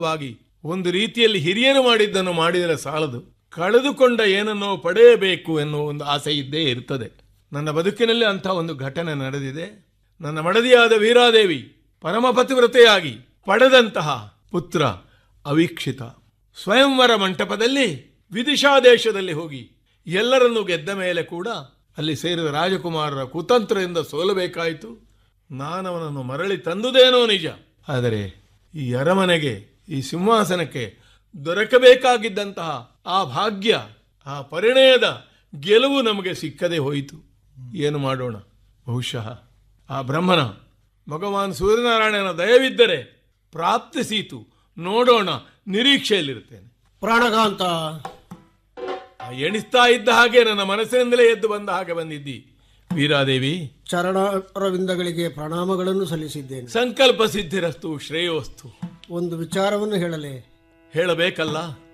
ವಾಗಿ ಒಂದು ರೀತಿಯಲ್ಲಿ ಹಿರಿಯರು ಮಾಡಿದ್ದನ್ನು ಮಾಡಿದರೆ ಸಾಲದು ಕಳೆದುಕೊಂಡ ಏನನ್ನೋ ಪಡೆಯಬೇಕು ಎನ್ನುವ ಒಂದು ಆಸೆ ಇದ್ದೇ ಇರ್ತದೆ ನನ್ನ ಬದುಕಿನಲ್ಲಿ ಅಂಥ ಒಂದು ಘಟನೆ ನಡೆದಿದೆ ನನ್ನ ಮಡದಿಯಾದ ವೀರಾದೇವಿ ಪರಮ ಪತಿವ್ರತೆಯಾಗಿ ಪಡೆದಂತಹ ಪುತ್ರ ಅವೀಕ್ಷಿತ ಸ್ವಯಂವರ ಮಂಟಪದಲ್ಲಿ ವಿದಿಶಾ ದೇಶದಲ್ಲಿ ಹೋಗಿ ಎಲ್ಲರನ್ನೂ ಗೆದ್ದ ಮೇಲೆ ಕೂಡ ಅಲ್ಲಿ ಸೇರಿದ ರಾಜಕುಮಾರರ ಕುತಂತ್ರದಿಂದ ಸೋಲಬೇಕಾಯಿತು ನಾನವನನ್ನು ಮರಳಿ ತಂದುದೇನೋ ನಿಜ ಆದರೆ ಈ ಅರಮನೆಗೆ ಈ ಸಿಂಹಾಸನಕ್ಕೆ ದೊರಕಬೇಕಾಗಿದ್ದಂತಹ ಆ ಭಾಗ್ಯ ಆ ಪರಿಣಯದ ಗೆಲುವು ನಮಗೆ ಸಿಕ್ಕದೆ ಹೋಯಿತು ಏನು ಮಾಡೋಣ ಬಹುಶಃ ಆ ಬ್ರಹ್ಮನ ಭಗವಾನ್ ಸೂರ್ಯನಾರಾಯಣನ ದಯವಿದ್ದರೆ ಪ್ರಾಪ್ತಿಸೀತು ನೋಡೋಣ ನಿರೀಕ್ಷೆಯಲ್ಲಿರುತ್ತೇನೆ ಪ್ರಾಣಕಾಂತ ಆ ಎಣಿಸ್ತಾ ಇದ್ದ ಹಾಗೆ ನನ್ನ ಮನಸ್ಸಿನಿಂದಲೇ ಎದ್ದು ಬಂದ ಹಾಗೆ ಬಂದಿದ್ದಿ ವೀರಾದೇವಿ ಚರಣ ಅರವಿಂದಗಳಿಗೆ ಪ್ರಣಾಮಗಳನ್ನು ಸಲ್ಲಿಸಿದ್ದೇನೆ ಸಂಕಲ್ಪ ಸಿದ್ಧಿರಸ್ತು ಶ್ರೇಯೋಸ್ತು ಒಂದು ವಿಚಾರವನ್ನು ಹೇಳಲೆ ಹೇಳಬೇಕಲ್ಲ